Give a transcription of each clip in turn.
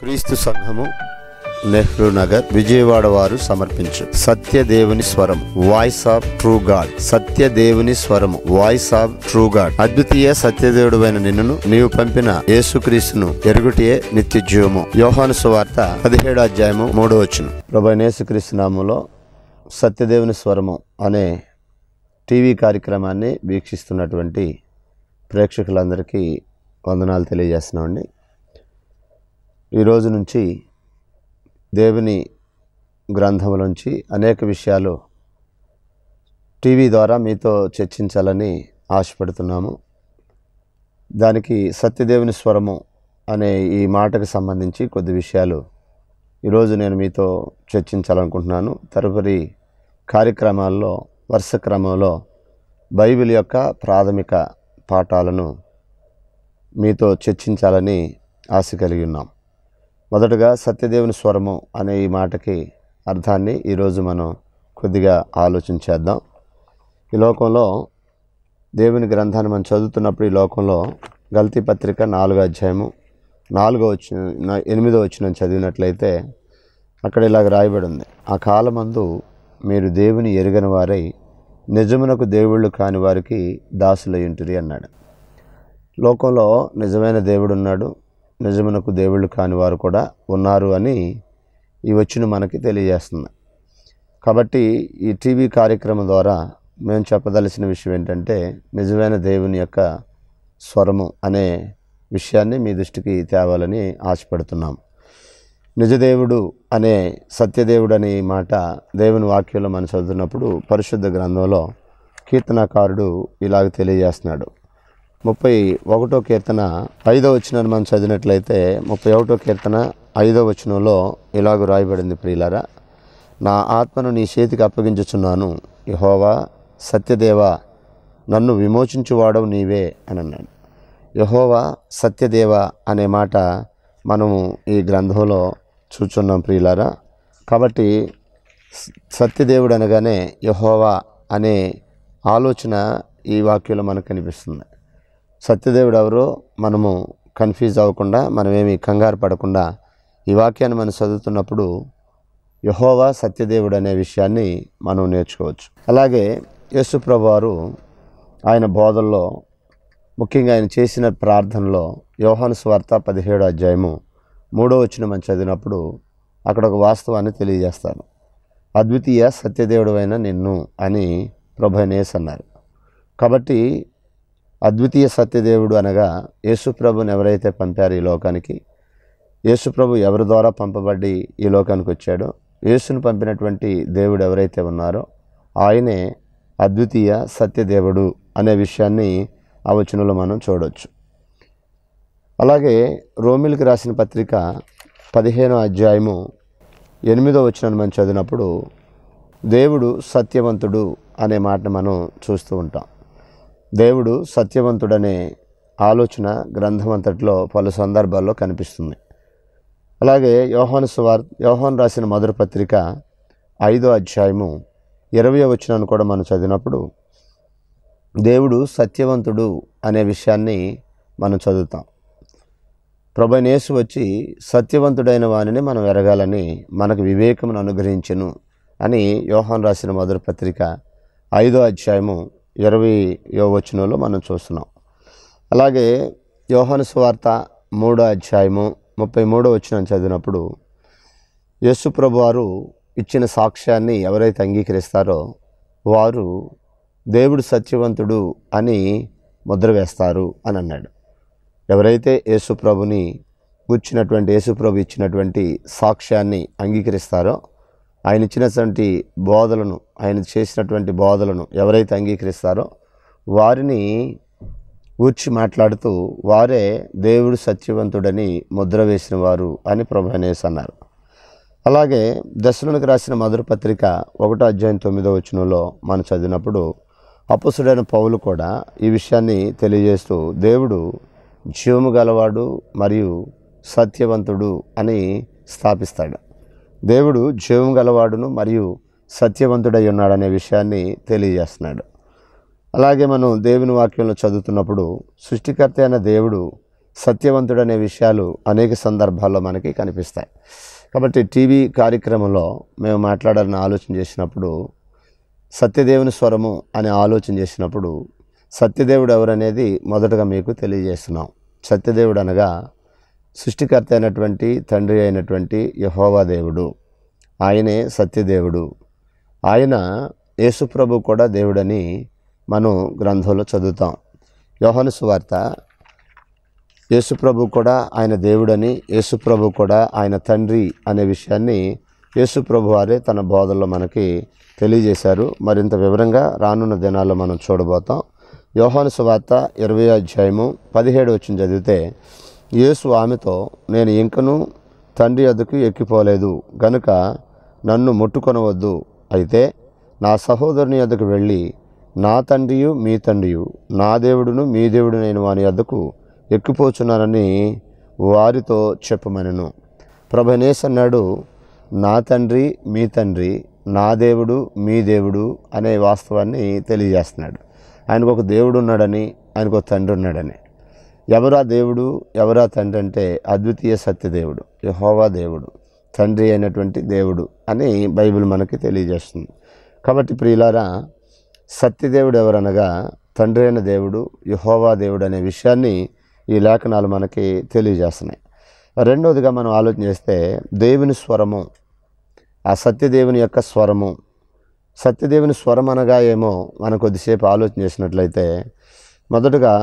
క్రీస్తు సంఘము నెహ్రూ నగర్ విజయవాడ వారు సమర్పించు సత్యదేవుని స్వరం వాయిస్ ఆఫ్ ట్రూ గాడ్ సత్యదేవుని స్వరము వాయిస్ ఆఫ్ ట్రూ గాడ్ అద్వితీయ సత్యదేవుడువైన నిన్నును నీవు పంపిన యేసుక్రీస్తును ఎరుగుటియే నిత్య జీవము యోహాను సువార్త పదిహేడు అధ్యాయము మూడో వచ్చును ప్రభు యేసుక్రీస్తు నామములో సత్యదేవుని స్వరము అనే టీవీ కార్యక్రమాన్ని వీక్షిస్తున్నటువంటి ప్రేక్షకులందరికీ వందనాలు తెలియజేస్తున్నామండి ఈ రోజు నుంచి దేవుని గ్రంథములోంచి అనేక విషయాలు టీవీ ద్వారా మీతో చర్చించాలని ఆశపడుతున్నాము దానికి సత్యదేవుని స్వరము అనే ఈ మాటకు సంబంధించి కొద్ది విషయాలు ఈరోజు నేను మీతో చర్చించాలనుకుంటున్నాను తదుపరి కార్యక్రమాల్లో వరుస క్రమంలో బైబిల్ యొక్క ప్రాథమిక పాఠాలను మీతో చర్చించాలని ఆశ కలిగి ఉన్నాం మొదటగా సత్యదేవుని స్వరము అనే ఈ మాటకి అర్థాన్ని ఈరోజు మనం కొద్దిగా ఆలోచించేద్దాం ఈ లోకంలో దేవుని గ్రంథాన్ని మనం చదువుతున్నప్పుడు ఈ లోకంలో గల్తీ పత్రిక నాలుగో అధ్యాయము నాలుగో వచ్చిన నా- ఎనిమిదో వచ్చిన చదివినట్లయితే అక్కడ ఇలాగ రాయబడి ఉంది ఆ కాలమందు మీరు దేవుని ఎరుగని వారై నిజమునకు దేవుళ్ళు కాని వారికి దాసులయ్యుంటురి అన్నాడు లోకంలో నిజమైన దేవుడు ఉన్నాడు నిజమునకు దేవుళ్ళు కాని వారు కూడా ఉన్నారు అని ఈ వచ్చిన మనకి తెలియజేస్తుంది కాబట్టి ఈ టీవీ కార్యక్రమం ద్వారా మేము చెప్పదలసిన విషయం ఏంటంటే నిజమైన దేవుని యొక్క స్వరము అనే విషయాన్ని మీ దృష్టికి తేవాలని ఆశపడుతున్నాం నిజదేవుడు అనే సత్యదేవుడు అనే ఈ మాట దేవుని వాక్యంలో మనం చదువుతున్నప్పుడు పరిశుద్ధ గ్రంథంలో కీర్తనాకారుడు ఇలాగ తెలియజేస్తున్నాడు ముప్పై ఒకటో కీర్తన ఐదో వచనాన్ని మనం చదివినట్లయితే ముప్పై ఒకటో కీర్తన ఐదో వచనంలో ఇలాగ రాయబడింది ప్రియులారా నా ఆత్మను నీ చేతికి అప్పగించుచున్నాను యహోవా సత్యదేవ నన్ను విమోచించువాడవు నీవే అని అన్నాడు యహోవా సత్యదేవ అనే మాట మనము ఈ గ్రంథంలో చూచున్నాం ప్రియులారా కాబట్టి స- సత్యదేవుడు అనగానే యహోవా అనే ఆలోచన ఈ వాక్యంలో మనకు కనిపిస్తుంది సత్యదేవుడు ఎవరో మనము కన్ఫ్యూజ్ అవ్వకుండా మనమేమి కంగారు పడకుండా ఈ వాక్యాన్ని మనం చదువుతున్నప్పుడు యహోవా సత్యదేవుడు అనే విషయాన్ని మనం నేర్చుకోవచ్చు అలాగే యేసుప్రభు వారు ఆయన బోధల్లో ముఖ్యంగా ఆయన చేసిన ప్రార్థనలో యోహాను స్వార్త పదిహేడు అధ్యాయము మూడో వచ్చిన మనం చదివినప్పుడు అక్కడ ఒక వాస్తవాన్ని తెలియజేస్తాను అద్వితీయ సత్యదేవుడు అయిన నిన్ను అని ప్రభనేస్ అన్నారు కాబట్టి అద్వితీయ సత్యదేవుడు అనగా యేసుప్రభుని ఎవరైతే పంపారో ఈ లోకానికి యేసుప్రభు ఎవరి ద్వారా పంపబడి ఈ లోకానికి వచ్చాడో యేసును పంపినటువంటి దేవుడు ఎవరైతే ఉన్నారో ఆయనే అద్వితీయ సత్యదేవుడు అనే విషయాన్ని ఆ వచనంలో మనం చూడవచ్చు అలాగే రోమిల్కి రాసిన పత్రిక పదిహేనో అధ్యాయము ఎనిమిదో వచనాన్ని మనం చదివినప్పుడు దేవుడు సత్యవంతుడు అనే మాటను మనం చూస్తూ ఉంటాం దేవుడు సత్యవంతుడనే ఆలోచన గ్రంథం అంతటిలో పలు సందర్భాల్లో కనిపిస్తుంది అలాగే యోహాను సువార్ యోహాన్ రాసిన మొదటి పత్రిక ఐదో అధ్యాయము ఇరవై వచనాన్ని కూడా మనం చదివినప్పుడు దేవుడు సత్యవంతుడు అనే విషయాన్ని మనం చదువుతాం ప్రభనేసు వచ్చి సత్యవంతుడైన వానిని మనం ఎరగాలని మనకు వివేకమును అనుగ్రహించెను అని యోహాన్ రాసిన మొదటి పత్రిక ఐదో అధ్యాయము ఇరవై వచనంలో మనం చూస్తున్నాం అలాగే యోహాను సువార్త మూడో అధ్యాయము ముప్పై మూడో వచనం చదివినప్పుడు యేసు ప్రభు వారు ఇచ్చిన సాక్ష్యాన్ని ఎవరైతే అంగీకరిస్తారో వారు దేవుడు సత్యవంతుడు అని ముద్ర వేస్తారు అని అన్నాడు ఎవరైతే యేసుప్రభుని కూర్చున్నటువంటి యేసుప్రభు ఇచ్చినటువంటి సాక్ష్యాన్ని అంగీకరిస్తారో ఆయన ఇచ్చినటువంటి బోధలను ఆయన చేసినటువంటి బోధలను ఎవరైతే అంగీకరిస్తారో వారిని ఊర్చి మాట్లాడుతూ వారే దేవుడు సత్యవంతుడని ముద్ర వేసిన వారు అని ప్రభు అనేసి అన్నారు అలాగే దశలోనికి రాసిన మధుర పత్రిక ఒకటో అధ్యాయం తొమ్మిదో వచనంలో మనం చదివినప్పుడు అపుసుడైన పౌలు కూడా ఈ విషయాన్ని తెలియజేస్తూ దేవుడు జీవము గలవాడు మరియు సత్యవంతుడు అని స్థాపిస్తాడు దేవుడు జీవము గలవాడును మరియు సత్యవంతుడై ఉన్నాడనే విషయాన్ని తెలియజేస్తున్నాడు అలాగే మనం దేవుని వాక్యంలో చదువుతున్నప్పుడు సృష్టికర్త అయిన దేవుడు సత్యవంతుడు అనే విషయాలు అనేక సందర్భాల్లో మనకి కనిపిస్తాయి కాబట్టి టీవీ కార్యక్రమంలో మేము మాట్లాడాలని ఆలోచన చేసినప్పుడు సత్యదేవుని స్వరము అనే ఆలోచన చేసినప్పుడు సత్యదేవుడు ఎవరనేది మొదటగా మీకు తెలియజేస్తున్నాం సత్యదేవుడు అనగా సృష్టికర్త అయినటువంటి తండ్రి అయినటువంటి యహోవా దేవుడు ఆయనే సత్యదేవుడు ఆయన యేసుప్రభు కూడా దేవుడని మనం గ్రంథంలో చదువుతాం యోహాను సువార్త యేసుప్రభు కూడా ఆయన దేవుడని యేసుప్రభు కూడా ఆయన తండ్రి అనే విషయాన్ని యేసుప్రభు వారే తన బోధల్లో మనకి తెలియజేశారు మరింత వివరంగా రానున్న దినాల్లో మనం చూడబోతాం యోహాను సువార్త ఇరవై అధ్యాయము పదిహేడు వచ్చిన చదివితే యేసు ఆమెతో నేను ఇంకను తండ్రి వద్దకు ఎక్కిపోలేదు గనుక నన్ను ముట్టుకొనవద్దు అయితే నా సహోదరుని వద్దకు వెళ్ళి నా తండ్రియు మీ తండ్రియు నా దేవుడును మీ దేవుడు నేను వాని వద్దకు ఎక్కిపోచున్నానని వారితో చెప్పమనను ప్రభనేస్ అన్నాడు నా తండ్రి మీ తండ్రి నా దేవుడు మీ దేవుడు అనే వాస్తవాన్ని తెలియజేస్తున్నాడు ఆయనకు ఒక దేవుడు ఉన్నాడని ఆయనకు ఒక తండ్రి ఉన్నాడని ఎవరా దేవుడు ఎవరా తండ్రి అంటే అద్వితీయ సత్యదేవుడు యహోవా దేవుడు తండ్రి అయినటువంటి దేవుడు అని బైబిల్ మనకి తెలియజేస్తుంది కాబట్టి ప్రియులారా సత్యదేవుడు ఎవరనగా తండ్రి అయిన దేవుడు యహోవా దేవుడు అనే విషయాన్ని ఈ లేఖనాలు మనకి తెలియజేస్తున్నాయి రెండవదిగా మనం ఆలోచన చేస్తే దేవుని స్వరము ఆ సత్యదేవుని యొక్క స్వరము సత్యదేవుని స్వరం అనగా ఏమో మనం కొద్దిసేపు ఆలోచన చేసినట్లయితే మొదటగా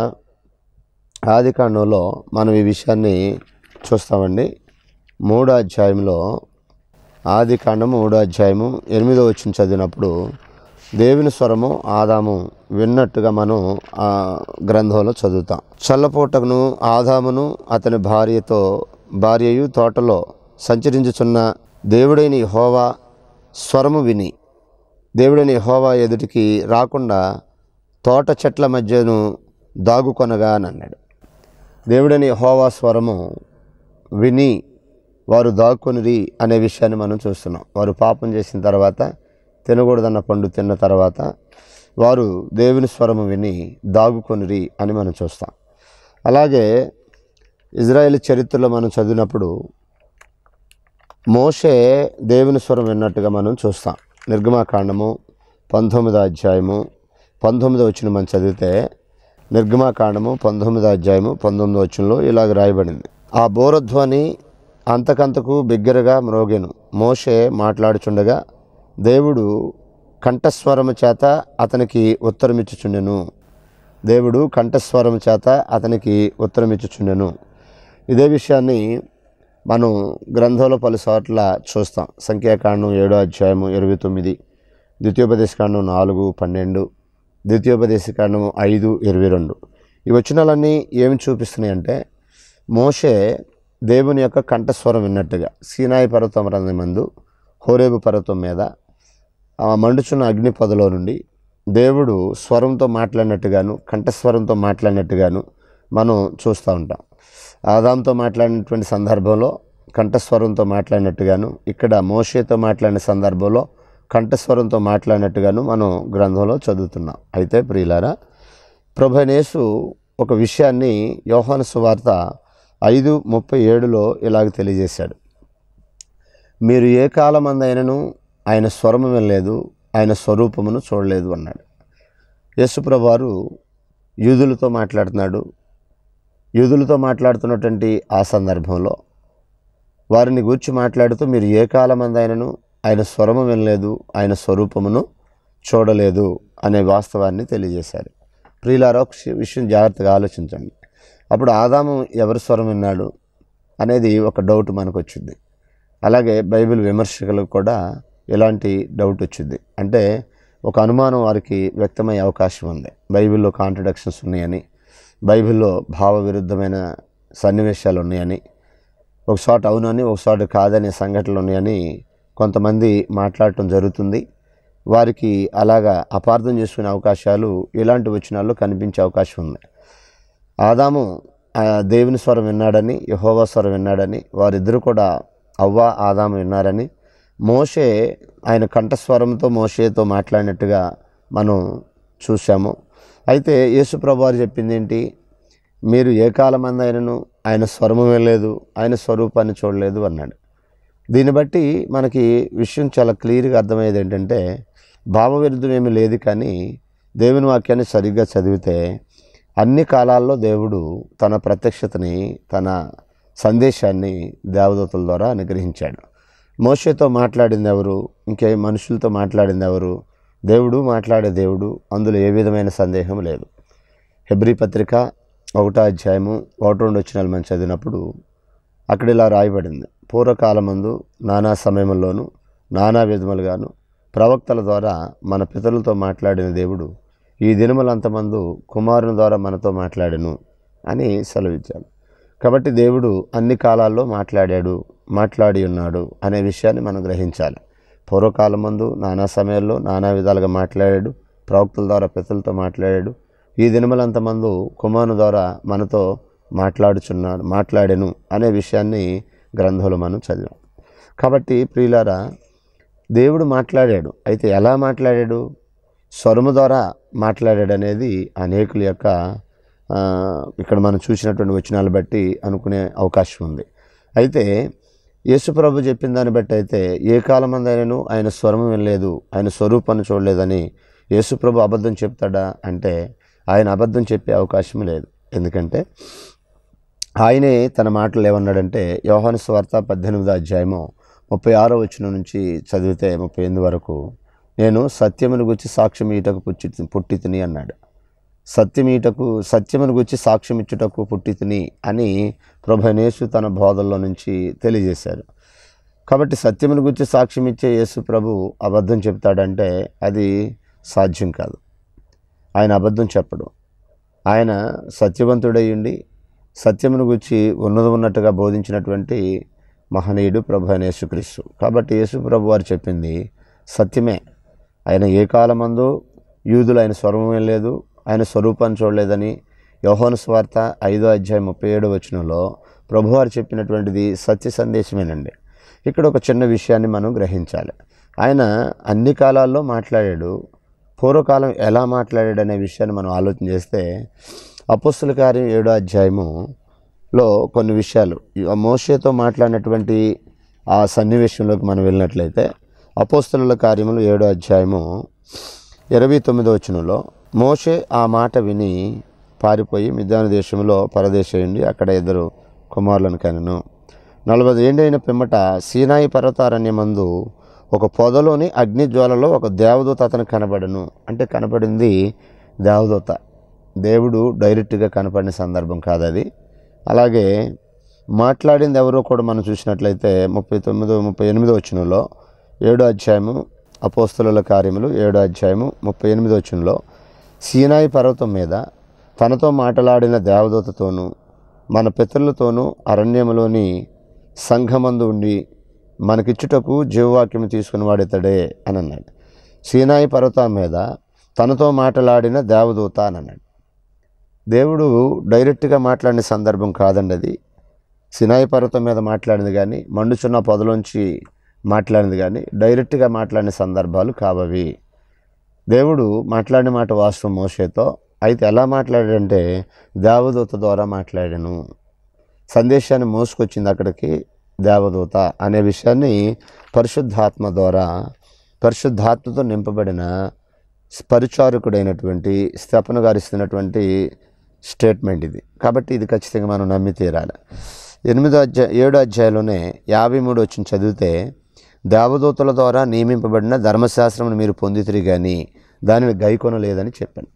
ఆది కాండంలో మనం ఈ విషయాన్ని చూస్తామండి మూడో అధ్యాయంలో ఆది కాండము మూడో అధ్యాయము ఎనిమిదో వచ్చిన చదివినప్పుడు దేవుని స్వరము ఆదాము విన్నట్టుగా మనం ఆ గ్రంథంలో చదువుతాం చల్లపూటకును ఆదామును అతని భార్యతో భార్యయు తోటలో సంచరించుచున్న దేవుడైన హోవా స్వరము విని దేవుడైన హోవా ఎదుటికి రాకుండా తోట చెట్ల మధ్యను దాగుకొనగా అని అన్నాడు దేవుడని హోవా స్వరము విని వారు దాక్కునిరి అనే విషయాన్ని మనం చూస్తున్నాం వారు పాపం చేసిన తర్వాత తినకూడదన్న పండు తిన్న తర్వాత వారు దేవుని స్వరము విని దాగుకొనిరి అని మనం చూస్తాం అలాగే ఇజ్రాయేల్ చరిత్రలో మనం చదివినప్పుడు మోషే దేవుని స్వరం విన్నట్టుగా మనం చూస్తాం నిర్గమాకాండము పంతొమ్మిదో అధ్యాయము పంతొమ్మిదో వచ్చిన మనం చదివితే నిర్గమాకాండము పంతొమ్మిదో అధ్యాయము పంతొమ్మిదో వచ్చంలో ఇలాగ రాయబడింది ఆ బోరధ్వని అంతకంతకు బిగ్గరగా మ్రోగెను మోషే మాట్లాడుచుండగా దేవుడు కంఠస్వరము చేత అతనికి ఉత్తరమిచ్చుచుండెను దేవుడు కంఠస్వరము చేత అతనికి ఉత్తరమిచ్చుచుండెను ఇదే విషయాన్ని మనం గ్రంథంలో పలుసార్ల చూస్తాం సంఖ్యాకాండం ఏడో అధ్యాయము ఇరవై తొమ్మిది ద్వితీయోపదేశకాండం నాలుగు పన్నెండు ద్వితీయోపదేశకాండం ఐదు ఇరవై రెండు ఈ వచనాలన్నీ ఏమి చూపిస్తున్నాయి అంటే మోషే దేవుని యొక్క కంఠస్వరం విన్నట్టుగా సీనాయి పర్వతం మందు హోరేబు పర్వతం మీద ఆ మండుచున్న అగ్ని పొదలో నుండి దేవుడు స్వరంతో మాట్లాడినట్టుగాను కంఠస్వరంతో మాట్లాడినట్టుగాను మనం చూస్తూ ఉంటాం ఆదాంతో మాట్లాడినటువంటి సందర్భంలో కంఠస్వరంతో మాట్లాడినట్టుగాను ఇక్కడ మోషేతో మాట్లాడిన సందర్భంలో కంఠస్వరంతో మాట్లాడినట్టుగాను మనం గ్రంథంలో చదువుతున్నాం అయితే ప్రియులారా ప్రభనేసు ఒక విషయాన్ని యోహాను సువార్త ఐదు ముప్పై ఏడులో ఇలాగ తెలియజేశాడు మీరు ఏ కాలమందైనను ఆయన స్వరము వినలేదు ఆయన స్వరూపమును చూడలేదు అన్నాడు యేసుప్రభు వారు యూదులతో మాట్లాడుతున్నాడు యూదులతో మాట్లాడుతున్నటువంటి ఆ సందర్భంలో వారిని గూర్చి మాట్లాడుతూ మీరు ఏ కాలమందైనను ఆయన స్వరము వినలేదు ఆయన స్వరూపమును చూడలేదు అనే వాస్తవాన్ని తెలియజేశారు ప్రియులారా ఒక విషయం జాగ్రత్తగా ఆలోచించండి అప్పుడు ఆదాము ఎవరి స్వరం విన్నాడు అనేది ఒక డౌట్ మనకు వచ్చింది అలాగే బైబిల్ విమర్శకులకు కూడా ఇలాంటి డౌట్ వచ్చింది అంటే ఒక అనుమానం వారికి వ్యక్తమయ్యే అవకాశం ఉంది బైబిల్లో కాంట్రడక్షన్స్ ఉన్నాయని బైబిల్లో భావ విరుద్ధమైన సన్నివేశాలు ఉన్నాయని ఒక చోట అవునని ఒక చోట కాదనే సంఘటనలు ఉన్నాయని కొంతమంది మాట్లాడటం జరుగుతుంది వారికి అలాగా అపార్థం చేసుకునే అవకాశాలు ఇలాంటి వచనాల్లో కనిపించే అవకాశం ఉంది ఆదాము ఆ దేవుని స్వరం విన్నాడని యహోవా స్వరం విన్నాడని వారిద్దరు కూడా అవ్వ ఆదాము విన్నారని మోషే ఆయన కంఠస్వరంతో మోషేతో మాట్లాడినట్టుగా మనం చూసాము అయితే యేసుప్రభు వారు చెప్పింది ఏంటి మీరు ఏ కాలమంది ఆయనను ఆయన స్వరము వినలేదు ఆయన స్వరూపాన్ని చూడలేదు అన్నాడు దీన్ని బట్టి మనకి విషయం చాలా క్లియర్గా అర్థమయ్యేది ఏంటంటే భావవిరుద్ధం ఏమీ లేదు కానీ దేవుని వాక్యాన్ని సరిగ్గా చదివితే అన్ని కాలాల్లో దేవుడు తన ప్రత్యక్షతని తన సందేశాన్ని దేవదూతల ద్వారా అనుగ్రహించాడు మోషేతో మాట్లాడింది ఎవరు ఇంకే మనుషులతో మాట్లాడింది ఎవరు దేవుడు మాట్లాడే దేవుడు అందులో ఏ విధమైన సందేహం లేదు హెబ్రి పత్రిక ఒకటో అధ్యాయము ఒకటి రెండు వచ్చినాలు మనం చదివినప్పుడు అక్కడ ఇలా రాయబడింది పూర్వకాలమందు నానా సమయంలోను నానా విధములుగాను ప్రవక్తల ద్వారా మన పితరులతో మాట్లాడిన దేవుడు ఈ దినములంతమందు కుమారుని ద్వారా మనతో మాట్లాడెను అని సెలవిచ్చాను కాబట్టి దేవుడు అన్ని కాలాల్లో మాట్లాడాడు మాట్లాడి ఉన్నాడు అనే విషయాన్ని మనం గ్రహించాలి పూర్వకాలం ముందు నానా సమయాల్లో నానా విధాలుగా మాట్లాడాడు ప్రవక్తల ద్వారా పితలతో మాట్లాడాడు ఈ దినములంతమందు కుమారుని ద్వారా మనతో మాట్లాడుచున్నాడు మాట్లాడెను అనే విషయాన్ని గ్రంథంలో మనం చదివాం కాబట్టి ప్రియులారా దేవుడు మాట్లాడాడు అయితే ఎలా మాట్లాడాడు స్వరము ద్వారా మాట్లాడాడు అనేది అనేకుల యొక్క ఆ, ఇక్కడ మనం చూసినటువంటి వచనాలు బట్టి అనుకునే అవకాశం ఉంది అయితే యేసుప్రభు చెప్పిన దాన్ని బట్టి అయితే ఏ కాలమందైనను ఆయన స్వరము వినలేదు ఆయన స్వరూపాన్ని చూడలేదని యేసుప్రభు అబద్ధం చెప్తాడా అంటే ఆయన అబద్ధం చెప్పే అవకాశం లేదు ఎందుకంటే ఆయనే తన మాటలు ఏమన్నాడంటే యోహాను స్వార్త పద్దెనిమిదో అధ్యాయము ముప్పై ఆరో వచనం నుంచి చదివితే ముప్పై ఎనిమిది వరకు నేను సత్యమును గురించి సాక్ష్యం ఈటకు పుట్టి పుట్టి తిని అన్నాడు సత్యమీటకు సత్యమును గురించి సాక్ష్యం ఇచ్చుటకు పుట్టి తిని అని ప్రభనేసు తన బోధల్లో నుంచి తెలియజేశారు కాబట్టి సత్యమును గురించి సాక్ష్యం ఇచ్చే యేసు ప్రభు అబద్ధం చెప్తాడంటే అది సాధ్యం కాదు ఆయన అబద్ధం చెప్పడు ఆయన సత్యవంతుడై ఉండి సత్యమును గురించి ఉన్నది ఉన్నట్టుగా బోధించినటువంటి మహనీయుడు ప్రభు అయిన యేసుక్రీస్తు కాబట్టి యేసు ప్రభు వారు చెప్పింది సత్యమే ఆయన ఏ కాలమందు యూదులు ఆయన స్వరమే లేదు ఆయన స్వరూపాన్ని చూడలేదని యోహోను స్వార్త ఐదో అధ్యాయం ముప్పై ఏడు వచనంలో ప్రభువారు చెప్పినటువంటిది సత్య సందేశమేనండి ఇక్కడ ఒక చిన్న విషయాన్ని మనం గ్రహించాలి ఆయన అన్ని కాలాల్లో మాట్లాడాడు పూర్వకాలం ఎలా మాట్లాడాడు అనే విషయాన్ని మనం ఆలోచన చేస్తే అపుస్తుల కార్యం ఏడో అధ్యాయములో కొన్ని విషయాలు ఈ మోషేతో మాట్లాడినటువంటి ఆ సన్నివేశంలోకి మనం వెళ్ళినట్లయితే అపోస్తుల కార్యములు ఏడో అధ్యాయము ఇరవై తొమ్మిదో వచనంలో మోషే ఆ మాట విని పారిపోయి మిద్యాన దేశంలో పరదేశండి అక్కడ ఇద్దరు కుమారులను కనెను నలభై ఏండైన పిమ్మట సీనాయి పర్వతారణ్యమందు ఒక పొదలోని అగ్నిజ్వాలలో ఒక దేవదూత అతను కనబడను అంటే కనపడింది దేవదూత దేవుడు డైరెక్ట్గా కనపడిన సందర్భం కాదు అది అలాగే మాట్లాడింది ఎవరో కూడా మనం చూసినట్లయితే ముప్పై తొమ్మిదో ముప్పై ఎనిమిదో వచనంలో ఏడో అధ్యాయము అపోస్తుల కార్యములు ఏడో అధ్యాయము ముప్పై ఎనిమిదో వచనంలో సీనాయి పర్వతం మీద తనతో మాట్లాడిన దేవదూతతోనూ మన పితరులతోనూ అరణ్యములోని సంఘమందు ఉండి మనకిచ్చుటకు జీవవాక్యం తీసుకుని వాడితడే అని అన్నాడు సీనాయి పర్వతం మీద తనతో మాట్లాడిన దేవదూత అని అన్నాడు దేవుడు డైరెక్ట్గా మాట్లాడిన సందర్భం కాదండి అది సినాయి పర్వతం మీద మాట్లాడింది కానీ మండుచున్న పొదలోంచి మాట్లాడింది కానీ డైరెక్ట్గా మాట్లాడిన సందర్భాలు కావవి దేవుడు మాట్లాడిన మాట వాస్తవం మోషేతో అయితే ఎలా మాట్లాడాడంటే దేవదూత ద్వారా మాట్లాడాను సందేశాన్ని మోసుకొచ్చింది అక్కడికి దేవదూత అనే విషయాన్ని పరిశుద్ధాత్మ ద్వారా పరిశుద్ధాత్మతో నింపబడిన పరిచారకుడైనటువంటి స్తపన గారు ఇస్తున్నటువంటి స్టేట్మెంట్ ఇది కాబట్టి ఇది ఖచ్చితంగా మనం నమ్మి తీరాలి ఎనిమిదో అధ్యాయ ఏడో అధ్యాయంలోనే యాభై మూడు వచ్చిన చదివితే దేవదూతల ద్వారా నియమింపబడిన ధర్మశాస్త్రమును మీరు పొందితిరి కానీ దానిని గైకొనలేదని చెప్పాను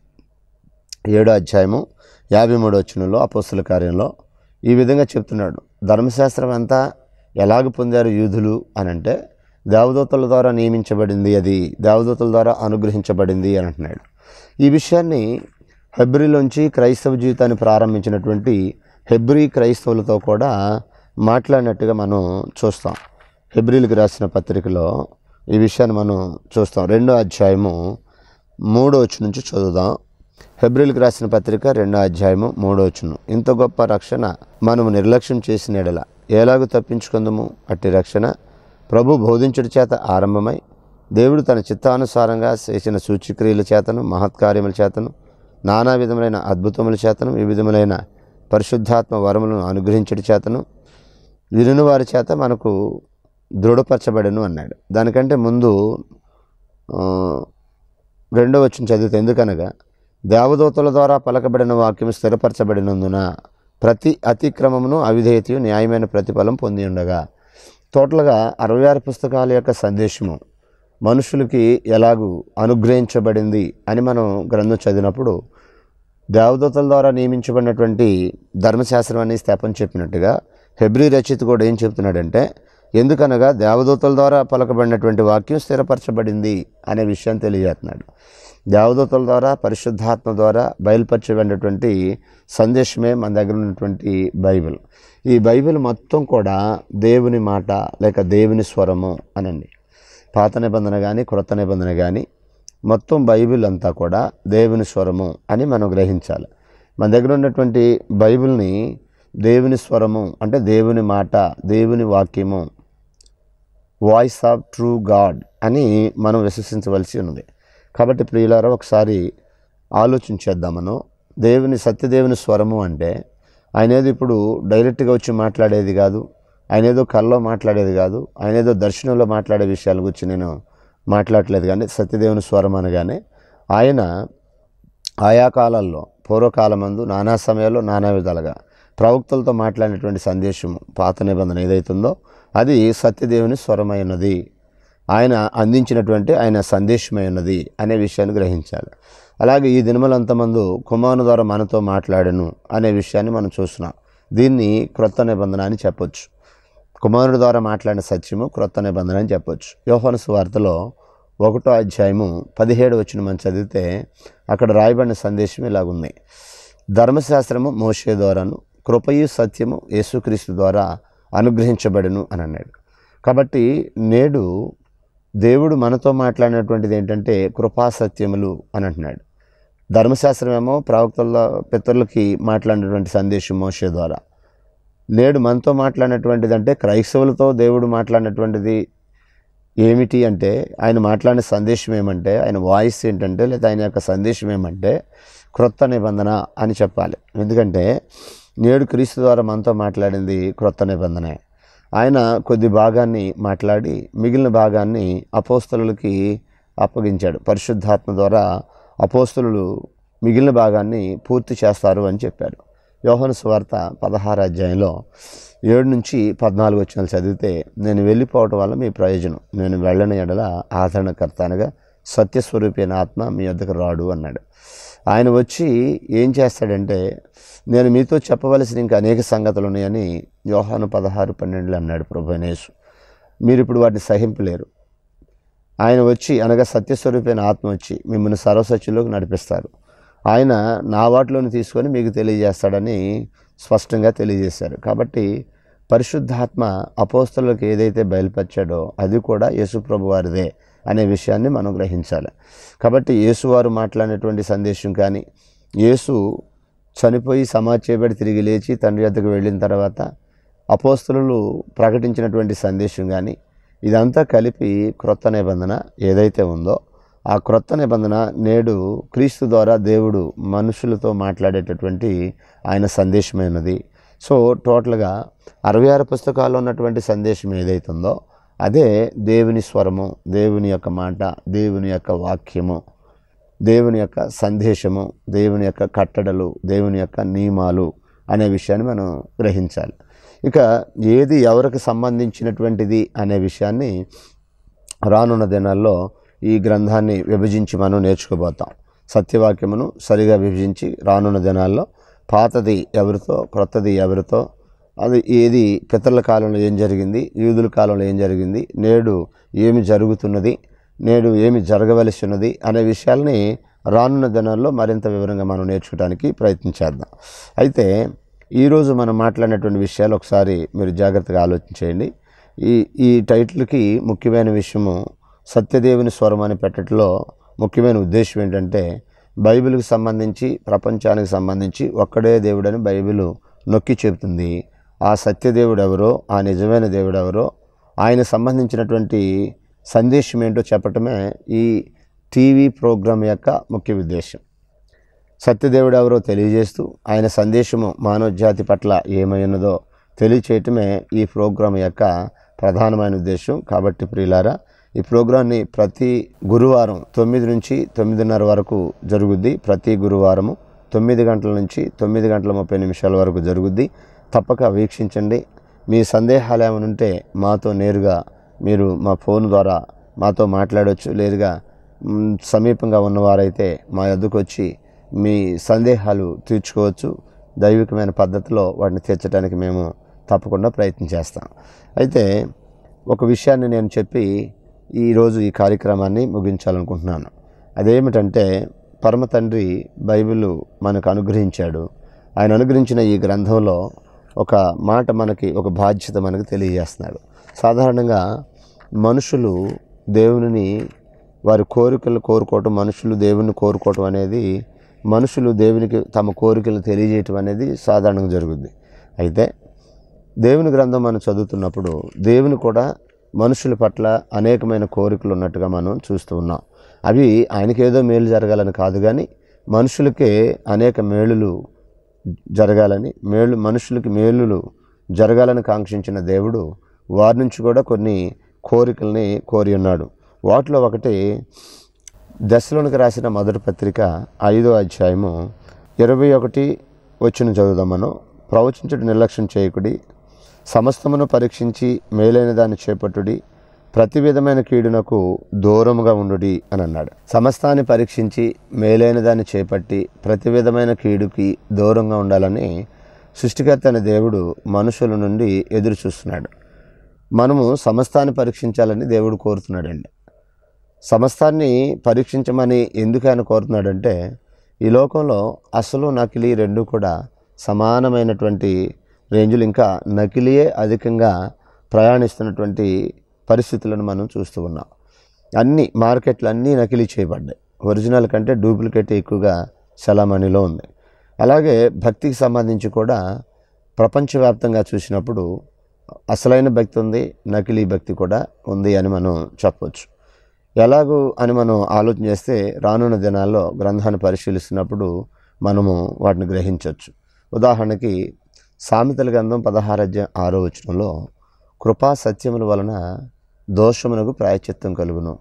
ఏడో అధ్యాయము యాభై మూడు వచనంలో అపోస్తుల కార్యంలో ఈ విధంగా చెప్తున్నాడు ధర్మశాస్త్రం అంతా ఎలాగ పొందారు యూదులు అని అంటే దేవదూతల ద్వారా నియమించబడింది అది దేవదూతల ద్వారా అనుగ్రహించబడింది అని అంటున్నాడు ఈ విషయాన్ని హెబ్రిలోంచి క్రైస్తవ జీవితాన్ని ప్రారంభించినటువంటి హెబ్రీ క్రైస్తవులతో కూడా మాట్లాడినట్టుగా మనం చూస్తాం హెబ్రిల్కి రాసిన పత్రికలో ఈ విషయాన్ని మనం చూస్తాం రెండో అధ్యాయము మూడో వచ్చి నుంచి చదువుదాం హెబ్రిల్కి రాసిన పత్రిక రెండో అధ్యాయము మూడో వచ్చును ఇంత గొప్ప రక్షణ మనము నిర్లక్ష్యం చేసిన ఎడల ఎలాగూ తప్పించుకుందాము అట్టి రక్షణ ప్రభు బోధించుడి చేత ఆరంభమై దేవుడు తన చిత్తానుసారంగా చేసిన సూచిక్రియల చేతను మహత్కార్యముల చేతను నానా విధములైన అద్భుతముల చేతను వివిధములైన పరిశుద్ధాత్మ వరములను అనుగ్రహించడి చేతను వినుని వారి చేత మనకు దృఢపరచబడను అన్నాడు దానికంటే ముందు ఆ, రెండో వచ్చిన చదివితే ఎందుకనగా దేవదూతల ద్వారా పలకబడిన వాక్యం స్థిరపరచబడినందున ప్రతి అతిక్రమమును అవిధేయతయు న్యాయమైన ప్రతిఫలం పొంది ఉండగా టోటల్గా అరవై ఆరు పుస్తకాల యొక్క సందేశము మనుషులకి ఎలాగూ అనుగ్రహించబడింది అని మనం గ్రంథం చదివినప్పుడు దేవదూతల ద్వారా నియమించబడినటువంటి ధర్మశాస్త్రం అని స్తెపన్ చెప్పినట్టుగా హెబ్రి రచిత కూడా ఏం చెప్తున్నాడంటే ఎందుకనగా దేవదూతల ద్వారా పలకబడినటువంటి వాక్యం స్థిరపరచబడింది అనే విషయాన్ని తెలియజేస్తున్నాడు దేవదూతల ద్వారా పరిశుద్ధాత్మ ద్వారా బయలుపరచబడినటువంటి సందేశమే మన దగ్గర ఉన్నటువంటి బైబిల్ ఈ బైబిల్ మొత్తం కూడా దేవుని మాట లేక దేవుని స్వరము అనండి పాత నిబంధన కానీ క్రొత్త నిబంధన కానీ మొత్తం బైబిల్ అంతా కూడా దేవుని స్వరము అని మనం గ్రహించాలి మన దగ్గర ఉన్నటువంటి బైబిల్ని దేవుని స్వరము అంటే దేవుని మాట దేవుని వాక్యము వాయిస్ ఆఫ్ ట్రూ గాడ్ అని మనం విశ్వసించవలసి ఉన్నది కాబట్టి ప్రియులారా ఒకసారి ఆలోచించేద్దాం మనం దేవుని సత్యదేవుని స్వరము అంటే ఆయన ఏదో ఇప్పుడు డైరెక్ట్గా వచ్చి మాట్లాడేది కాదు ఆయన ఏదో కల్లో మాట్లాడేది కాదు ఆయన ఏదో దర్శనంలో మాట్లాడే విషయాల గురించి నేను మాట్లాడలేదు కానీ సత్యదేవుని స్వరం అనగానే ఆయన ఆయా కాలాల్లో పూర్వకాలమందు నానా సమయాల్లో నానా విధాలుగా ప్రవక్తలతో మాట్లాడినటువంటి సందేశం పాత నిబంధన ఏదైతుందో అది సత్యదేవుని స్వరమై ఉన్నది ఆయన అందించినటువంటి ఆయన సందేశమై ఉన్నది అనే విషయాన్ని గ్రహించాలి అలాగే ఈ దినములంతమందు కుమారుని ద్వారా మనతో మాట్లాడను అనే విషయాన్ని మనం చూస్తున్నాం దీన్ని క్రొత్త నిబంధన అని చెప్పొచ్చు కుమారుడు ద్వారా మాట్లాడిన సత్యము క్రొత్త నిబంధన అని చెప్పొచ్చు యోహాను సువార్తలో ఒకటో అధ్యాయము పదిహేడు వచ్చిన మనం చదివితే అక్కడ రాయబడిన సందేశం ఇలాగుంది ధర్మశాస్త్రము మోషే ద్వారాను కృపయు సత్యము యేసుక్రీస్తు ద్వారా అనుగ్రహించబడును అని అన్నాడు కాబట్టి నేడు దేవుడు మనతో మాట్లాడినటువంటిది ఏంటంటే కృపా సత్యములు అని అంటున్నాడు ధర్మశాస్త్రం ఏమో ప్రవక్తల పితరులకి మాట్లాడినటువంటి సందేశం మోషే ద్వారా నేడు మనతో మాట్లాడినటువంటిది అంటే క్రైస్తవులతో దేవుడు మాట్లాడినటువంటిది ఏమిటి అంటే ఆయన మాట్లాడిన సందేశం ఏమంటే ఆయన వాయిస్ ఏంటంటే లేదా ఆయన యొక్క సందేశం ఏమంటే క్రొత్త నిబంధన అని చెప్పాలి ఎందుకంటే నేడు క్రీస్తు ద్వారా మనతో మాట్లాడింది క్రొత్త నిబంధనే ఆయన కొద్ది భాగాన్ని మాట్లాడి మిగిలిన భాగాన్ని అపోస్తలులకి అప్పగించాడు పరిశుద్ధాత్మ ద్వారా అపోస్తలు మిగిలిన భాగాన్ని పూర్తి చేస్తారు అని చెప్పాడు యోహన సువార్త పదహారు అధ్యాయంలో ఏడు నుంచి పద్నాలుగు వచ్చిన చదివితే నేను వెళ్ళిపోవటం వల్ల మీ ప్రయోజనం నేను వెళ్ళని ఎడల ఆదరణకర్త అనగా సత్యస్వరూపి అయిన ఆత్మ మీ వద్దకు రాడు అన్నాడు ఆయన వచ్చి ఏం చేస్తాడంటే నేను మీతో చెప్పవలసిన ఇంకా అనేక సంగతులు ఉన్నాయని యోహాను పదహారు పన్నెండులో అన్నాడు ప్రభనేసు మీరు ఇప్పుడు వాటిని సహింపలేరు ఆయన వచ్చి అనగా సత్యస్వరూపైన ఆత్మ వచ్చి మిమ్మల్ని సర్వసత్యంలోకి నడిపిస్తారు ఆయన నా వాటిలోని తీసుకొని మీకు తెలియజేస్తాడని స్పష్టంగా తెలియజేశారు కాబట్టి పరిశుద్ధాత్మ అపోస్తలకు ఏదైతే బయలుపరిచాడో అది కూడా యేసుప్రభు వారిదే అనే విషయాన్ని మనం గ్రహించాలి కాబట్టి యేసువారు మాట్లాడినటువంటి సందేశం కానీ యేసు చనిపోయి సమాధి చేయబడి తిరిగి లేచి తండ్రి వద్దకు వెళ్ళిన తర్వాత అపోస్తలు ప్రకటించినటువంటి సందేశం కానీ ఇదంతా కలిపి క్రొత్త నిబంధన ఏదైతే ఉందో ఆ క్రొత్త నిబంధన నేడు క్రీస్తు ద్వారా దేవుడు మనుషులతో మాట్లాడేటటువంటి ఆయన సందేశమైనది సో టోటల్గా అరవై ఆరు పుస్తకాల్లో ఉన్నటువంటి సందేశం ఏదైతుందో అదే దేవుని స్వరము దేవుని యొక్క మాట దేవుని యొక్క వాక్యము దేవుని యొక్క సందేశము దేవుని యొక్క కట్టడలు దేవుని యొక్క నియమాలు అనే విషయాన్ని మనం గ్రహించాలి ఇక ఏది ఎవరికి సంబంధించినటువంటిది అనే విషయాన్ని రానున్న దినాల్లో ఈ గ్రంథాన్ని విభజించి మనం నేర్చుకోబోతాం సత్యవాక్యమును సరిగా విభజించి రానున్న దినాల్లో పాతది ఎవరితో క్రొత్తది ఎవరితో అది ఏది పితరుల కాలంలో ఏం జరిగింది యూదుల కాలంలో ఏం జరిగింది నేడు ఏమి జరుగుతున్నది నేడు ఏమి జరగవలసి ఉన్నది అనే విషయాల్ని రానున్న దినాల్లో మరింత వివరంగా మనం నేర్చుకోవడానికి ప్రయత్నించేద్దాం అయితే ఈరోజు మనం మాట్లాడినటువంటి విషయాలు ఒకసారి మీరు జాగ్రత్తగా ఆలోచించేయండి ఈ ఈ టైటిల్కి ముఖ్యమైన విషయము సత్యదేవుని స్వరం అని పెట్టడంలో ముఖ్యమైన ఉద్దేశం ఏంటంటే బైబిల్కి సంబంధించి ప్రపంచానికి సంబంధించి ఒక్కడే దేవుడని బైబిల్ నొక్కి చెబుతుంది ఆ సత్యదేవుడు ఎవరో ఆ నిజమైన దేవుడు ఎవరో ఆయన సంబంధించినటువంటి సందేశం ఏంటో చెప్పటమే ఈ టీవీ ప్రోగ్రాం యొక్క ముఖ్య ఉద్దేశం సత్యదేవుడు ఎవరో తెలియజేస్తూ ఆయన సందేశము మానవ జాతి పట్ల ఏమై ఉన్నదో తెలియచేయటమే ఈ ప్రోగ్రాం యొక్క ప్రధానమైన ఉద్దేశం కాబట్టి ప్రియులారా ఈ ప్రోగ్రాన్ని ప్రతి గురువారం తొమ్మిది నుంచి తొమ్మిదిన్నర వరకు జరుగుద్ది ప్రతి గురువారము తొమ్మిది గంటల నుంచి తొమ్మిది గంటల ముప్పై నిమిషాల వరకు జరుగుద్ది తప్పక వీక్షించండి మీ సందేహాలు ఏమైనా ఉంటే మాతో నేరుగా మీరు మా ఫోన్ ద్వారా మాతో మాట్లాడవచ్చు లేదుగా మ్, సమీపంగా ఉన్నవారైతే మా ఎద్దుకు వచ్చి మీ సందేహాలు తీర్చుకోవచ్చు దైవికమైన పద్ధతిలో వాటిని తీర్చడానికి మేము తప్పకుండా ప్రయత్నం చేస్తాం అయితే ఒక విషయాన్ని నేను చెప్పి ఈరోజు ఈ కార్యక్రమాన్ని ముగించాలనుకుంటున్నాను అదేమిటంటే పరమ తండ్రి బైబిల్ మనకు అనుగ్రహించాడు ఆయన అనుగ్రహించిన ఈ గ్రంథంలో ఒక మాట మనకి ఒక బాధ్యత మనకు తెలియజేస్తున్నాడు సాధారణంగా మనుషులు దేవునిని వారి కోరికలు కోరుకోవటం మనుషులు దేవుని కోరుకోవటం అనేది మనుషులు దేవునికి తమ కోరికలు తెలియజేయటం అనేది సాధారణంగా జరుగుద్ది అయితే దేవుని గ్రంథం మనం చదువుతున్నప్పుడు దేవుని కూడా మనుషుల పట్ల అనేకమైన కోరికలు ఉన్నట్టుగా మనం చూస్తూ ఉన్నాం అవి ఆయనకేదో మేలు జరగాలని కాదు కానీ మనుషులకే అనేక మేలులు జరగాలని మేలు మనుషులకి మేలులు జరగాలని కాంక్షించిన దేవుడు వారి నుంచి కూడా కొన్ని కోరికల్ని కోరి ఉన్నాడు వాటిలో ఒకటి దశలోనికి రాసిన మొదటి పత్రిక ఐదో అధ్యాయము ఇరవై ఒకటి వచ్చిన చదువుదాం మనం ప్రవచించుడు నిర్లక్ష్యం చేయకుడి సమస్తమును పరీక్షించి మేలైన దాన్ని చేపట్టుడి ప్రతి విధమైన కీడునకు దూరముగా ఉండుడి అని అన్నాడు సమస్తాన్ని పరీక్షించి మేలైన దాన్ని చేపట్టి ప్రతి విధమైన కీడుకి దూరంగా ఉండాలని సృష్టికర్త అనే దేవుడు మనుషుల నుండి ఎదురు చూస్తున్నాడు మనము సమస్తాన్ని పరీక్షించాలని దేవుడు కోరుతున్నాడండి సమస్తాన్ని పరీక్షించమని ఎందుకు ఆయన కోరుతున్నాడంటే ఈ లోకంలో అసలు నకిలీ రెండు కూడా సమానమైనటువంటి రేంజులు ఇంకా నకిలీయే అధికంగా ప్రయాణిస్తున్నటువంటి పరిస్థితులను మనం చూస్తూ ఉన్నాం అన్ని మార్కెట్లు అన్నీ నకిలీ చేయబడ్డాయి ఒరిజినల్ కంటే డూప్లికేట్ ఎక్కువగా చలామణిలో ఉంది అలాగే భక్తికి సంబంధించి కూడా ప్రపంచవ్యాప్తంగా చూసినప్పుడు అసలైన భక్తి ఉంది నకిలీ భక్తి కూడా ఉంది అని మనం చెప్పవచ్చు ఎలాగూ అని మనం ఆలోచన చేస్తే రానున్న దినాల్లో గ్రంథాన్ని పరిశీలిస్తున్నప్పుడు మనము వాటిని గ్రహించవచ్చు ఉదాహరణకి సామెతల గ్రంథం పదహారు అధ్యాయం ఆరో వచనంలో కృపా సత్యముల వలన దోషమునకు ప్రాయచిత్తం కలుగును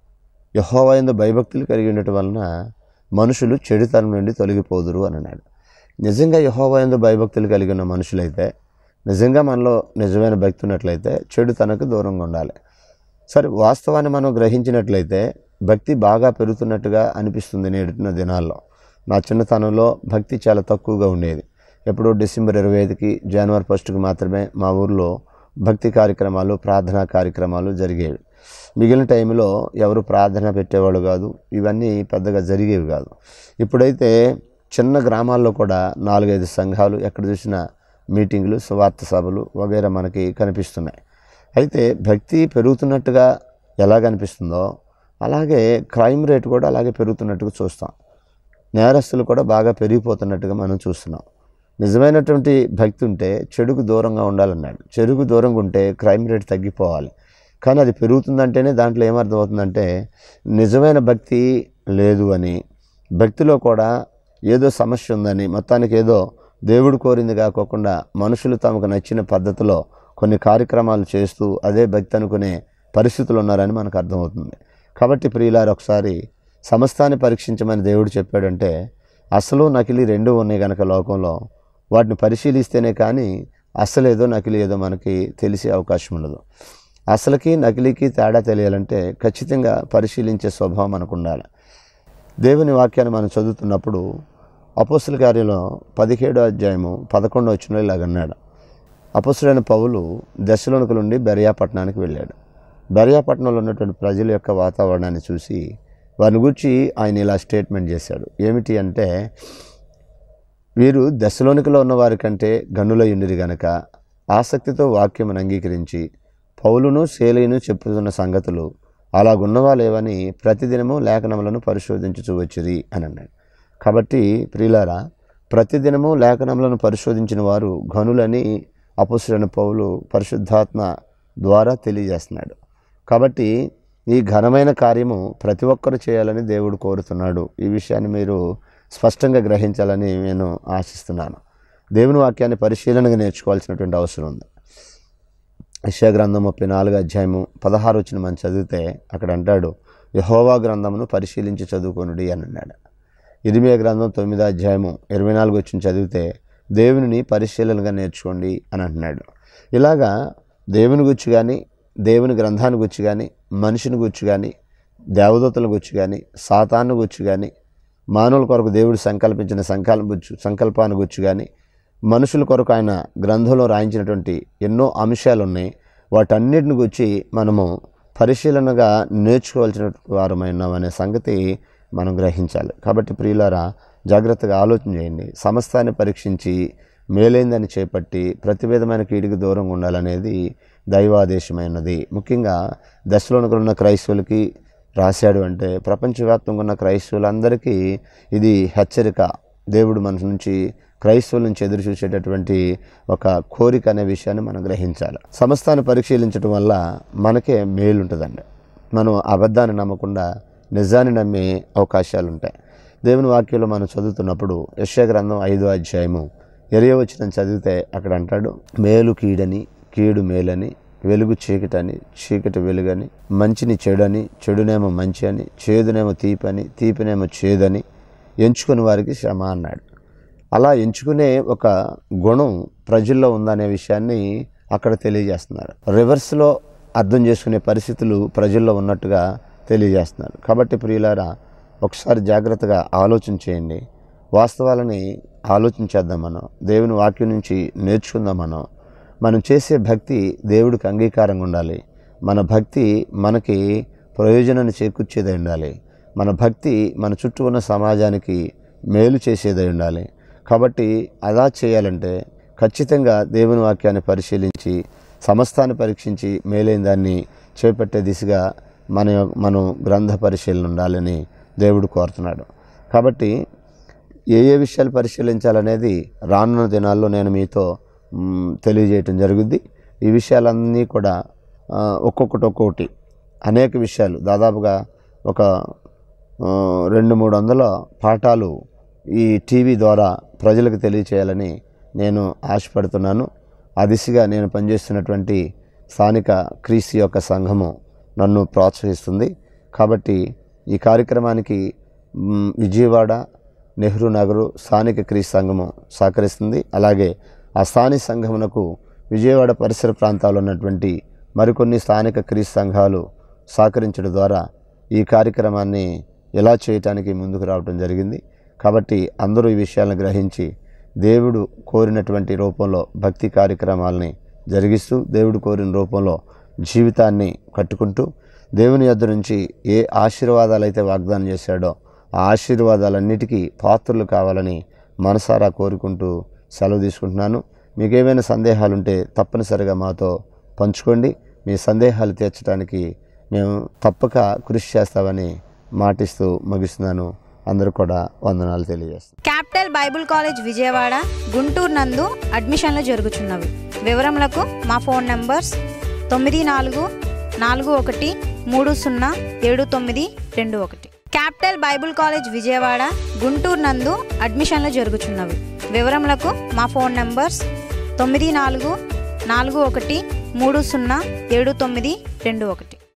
యహోవయందు భయభక్తులు కలిగి ఉండటం వలన మనుషులు చెడుతనం నుండి తొలగిపోదురు అని అన్నాడు నిజంగా యహోవయందు భయభక్తులు కలిగి ఉన్న మనుషులైతే నిజంగా మనలో నిజమైన భక్తి ఉన్నట్లయితే చెడుతనకు దూరంగా ఉండాలి సరే వాస్తవాన్ని మనం గ్రహించినట్లయితే భక్తి బాగా పెరుగుతున్నట్టుగా అనిపిస్తుంది నేడున్న దినాల్లో నా చిన్నతనంలో భక్తి చాలా తక్కువగా ఉండేది ఎప్పుడో డిసెంబర్ ఇరవై ఐదుకి జనవరి ఫస్ట్కి మాత్రమే మా ఊర్లో భక్తి కార్యక్రమాలు ప్రార్థనా కార్యక్రమాలు జరిగేవి మిగిలిన టైంలో ఎవరు ప్రార్థన పెట్టేవాళ్ళు కాదు ఇవన్నీ పెద్దగా జరిగేవి కాదు ఇప్పుడైతే చిన్న గ్రామాల్లో కూడా నాలుగైదు సంఘాలు ఎక్కడ చూసినా మీటింగులు సువార్త సభలు వగైరా మనకి కనిపిస్తున్నాయి అయితే భక్తి పెరుగుతున్నట్టుగా ఎలా కనిపిస్తుందో అలాగే క్రైమ్ రేట్ కూడా అలాగే పెరుగుతున్నట్టుగా చూస్తాం నేరస్తులు కూడా బాగా పెరిగిపోతున్నట్టుగా మనం చూస్తున్నాం నిజమైనటువంటి భక్తి ఉంటే చెడుకు దూరంగా ఉండాలన్నాడు చెడుకు దూరంగా ఉంటే క్రైమ్ రేట్ తగ్గిపోవాలి కానీ అది పెరుగుతుందంటేనే దాంట్లో ఏమర్థమవుతుందంటే నిజమైన భక్తి లేదు అని భక్తిలో కూడా ఏదో సమస్య ఉందని మొత్తానికి ఏదో దేవుడు కోరింది కాకోకుండా మనుషులు తమకు నచ్చిన పద్ధతిలో కొన్ని కార్యక్రమాలు చేస్తూ అదే భక్తి అనుకునే పరిస్థితులు ఉన్నారని మనకు అర్థమవుతుంది కాబట్టి ప్రియులారు ఒకసారి సమస్తాన్ని పరీక్షించమని దేవుడు చెప్పాడంటే అసలు నకిలీ రెండు ఉన్నాయి కనుక లోకంలో వాటిని పరిశీలిస్తేనే కానీ అసలేదో నకిలీ ఏదో మనకి తెలిసే అవకాశం ఉండదు అసలుకి నకిలీకి తేడా తెలియాలంటే ఖచ్చితంగా పరిశీలించే స్వభావం మనకు ఉండాలి దేవుని వాక్యాన్ని మనం చదువుతున్నప్పుడు అపోస్తుల కార్యంలో పదిహేడో అధ్యాయము పదకొండో వచ్చిన ఇలాగన్నాడు అపస్తుడైన పౌలు దశలోనికి నుండి బెరయాపట్నానికి వెళ్ళాడు బెరయాపట్నంలో ఉన్నటువంటి ప్రజల యొక్క వాతావరణాన్ని చూసి వారిని గురించి ఆయన ఇలా స్టేట్మెంట్ చేశాడు ఏమిటి అంటే వీరు దశలోనికలో ఉన్న వారి కంటే గనులై ఉండిరి గనక ఆసక్తితో వాక్యమును అంగీకరించి పౌలును శేలిను చెప్పుతున్న సంగతులు అలాగున్నవాలేవని ప్రతిదినము లేఖనములను పరిశోధించుచూ వచ్చిరి అని అన్నాడు కాబట్టి ప్రియులారా ప్రతిదినము లేఖనములను పరిశోధించిన వారు ఘనులని అపుసుడైన పౌలు పరిశుద్ధాత్మ ద్వారా తెలియజేస్తున్నాడు కాబట్టి ఈ ఘనమైన కార్యము ప్రతి ఒక్కరు చేయాలని దేవుడు కోరుతున్నాడు ఈ విషయాన్ని మీరు స్పష్టంగా గ్రహించాలని నేను ఆశిస్తున్నాను దేవుని వాక్యాన్ని పరిశీలనగా నేర్చుకోవాల్సినటువంటి అవసరం ఉంది యెషయా గ్రంథం ముప్పై నాలుగు అధ్యాయము పదహారు వచ్చిన మనం చదివితే అక్కడ అంటాడు యహోవా గ్రంథమును పరిశీలించి చదువుకొనుడి అని అన్నాడు ఇరిమియా గ్రంథం తొమ్మిదో అధ్యాయము ఇరవై నాలుగు వచ్చిన చదివితే దేవునిని పరిశీలనగా నేర్చుకోండి అని అంటున్నాడు ఇలాగా దేవుని గురించి కానీ దేవుని గ్రంథాన్ని గురించి కానీ మనిషిని గురించి కానీ దేవదూతల గురించి కానీ సాతాను గురించి కానీ మానవుల కొరకు దేవుడు సంకల్పించిన సంకల్ప సంకల్పాన్ని గురించి కానీ మనుషుల కొరకు ఆయన గ్రంథంలో రాయించినటువంటి ఎన్నో అంశాలు ఉన్నాయి వాటన్నిటిని గురించి మనము పరిశీలనగా నేర్చుకోవాల్సిన వారమైనామనే సంగతి మనం గ్రహించాలి కాబట్టి ప్రియులారా జాగ్రత్తగా ఆలోచన చేయండి సమస్తాన్ని పరీక్షించి మేలైందని చేపట్టి ప్రతి విధమైన కీడికి దూరంగా ఉండాలనేది దైవాదేశమైనది ముఖ్యంగా దశలోనికి ఉన్న క్రైస్తవులకి రాశాడు అంటే ప్రపంచవ్యాప్తంగా ఉన్న క్రైస్తవులందరికీ ఇది హెచ్చరిక దేవుడు మన నుంచి క్రైస్తవుల నుంచి ఎదురు చూసేటటువంటి ఒక కోరిక అనే విషయాన్ని మనం గ్రహించాలి సమస్తాన్ని పరిశీలించడం వల్ల మనకే మేలు ఉంటుందండి మనం అబద్ధాన్ని నమ్మకుండా నిజాన్ని నమ్మే అవకాశాలు ఉంటాయి దేవుని వాక్యంలో మనం చదువుతున్నప్పుడు యశ్యా గ్రంథం ఐదో అధ్యాయము ఎరయ వచ్చిన చదివితే అక్కడ అంటాడు మేలు కీడని కీడు మేలని వెలుగు చీకటని చీకటి వెలుగని మంచిని చెడని చెడునేమో మంచి అని చేదునేమో తీపని తీపినేమో చేదని ఎంచుకుని వారికి శ్రమ అన్నాడు అలా ఎంచుకునే ఒక గుణం ప్రజల్లో ఉందనే విషయాన్ని అక్కడ తెలియజేస్తున్నారు రివర్స్లో అర్థం చేసుకునే పరిస్థితులు ప్రజల్లో ఉన్నట్టుగా తెలియజేస్తున్నారు కాబట్టి ప్రియులారా ఒకసారి జాగ్రత్తగా ఆలోచన చేయండి వాస్తవాలని ఆలోచించేద్దాం మనం దేవుని వాక్యం నుంచి నేర్చుకుందాం మనం మనం చేసే భక్తి దేవుడికి అంగీకారంగా ఉండాలి మన భక్తి మనకి ప్రయోజనాన్ని చేకూర్చేదై ఉండాలి మన భక్తి మన చుట్టూ ఉన్న సమాజానికి మేలు చేసేదై ఉండాలి కాబట్టి అలా చేయాలంటే ఖచ్చితంగా దేవుని వాక్యాన్ని పరిశీలించి సమస్తాన్ని పరీక్షించి మేలైన దాన్ని చేపట్టే దిశగా మన మనం గ్రంథ పరిశీలన ఉండాలని దేవుడు కోరుతున్నాడు కాబట్టి ఏ ఏ విషయాలు పరిశీలించాలనేది రానున్న దినాల్లో నేను మీతో మ్, తెలియజేయటం జరుగుద్ది ఈ విషయాలన్నీ కూడా ఆ, ఒక్కొక్కటి ఒక్కొక్కటి అనేక విషయాలు దాదాపుగా ఒక ఆ, రెండు మూడు వందల పాఠాలు ఈ టీవీ ద్వారా ప్రజలకు తెలియచేయాలని నేను ఆశపడుతున్నాను ఆ దిశగా నేను పనిచేస్తున్నటువంటి స్థానిక క్రీస్తు యొక్క సంఘము నన్ను ప్రోత్సహిస్తుంది కాబట్టి ఈ కార్యక్రమానికి మ్, విజయవాడ నెహ్రూ నగరు స్థానిక క్రీస్తు సంఘము సహకరిస్తుంది అలాగే ఆ స్థానిక సంఘమునకు విజయవాడ పరిసర ప్రాంతాల్లో ఉన్నటువంటి మరికొన్ని స్థానిక క్రీస్తు సంఘాలు సహకరించడం ద్వారా ఈ కార్యక్రమాన్ని ఎలా చేయటానికి ముందుకు రావడం జరిగింది కాబట్టి అందరూ ఈ విషయాలను గ్రహించి దేవుడు కోరినటువంటి రూపంలో భక్తి కార్యక్రమాలని జరిగిస్తూ దేవుడు కోరిన రూపంలో జీవితాన్ని కట్టుకుంటూ దేవుని యొద్ద నుంచి ఏ ఆశీర్వాదాలు అయితే వాగ్దానం చేశాడో ఆ ఆశీర్వాదాలన్నిటికీ పాత్రలు కావాలని మనసారా కోరుకుంటూ సెలవు తీసుకుంటున్నాను మీకు ఏమైనా సందేహాలు ఉంటే తప్పనిసరిగా మాతో పంచుకోండి మీ సందేహాలు తీర్చడానికి మేము తప్పక కృషి చేస్తామని మాటిస్తూ ముగిస్తున్నాను అందరూ కూడా వందనాలు తెలియజేస్తాను capital bible college Vijayawada Guntur నందు అడ్మిషన్లు జరుగుతున్నవి వివరములకు మా ఫోన్ నంబర్స్ తొమ్మిది నాలుగు నాలుగు ఒకటి మూడు సున్నా ఏడు తొమ్మిది రెండు ఒకటి capital bible college Vijayawada Guntur నందు అడ్మిషన్లు జరుగుతున్నవి వివరములకు మా ఫోన్ నంబర్స్ తొమ్మిది నాలుగు నాలుగు ఒకటి మూడు సున్నా ఏడు తొమ్మిది రెండు ఒకటి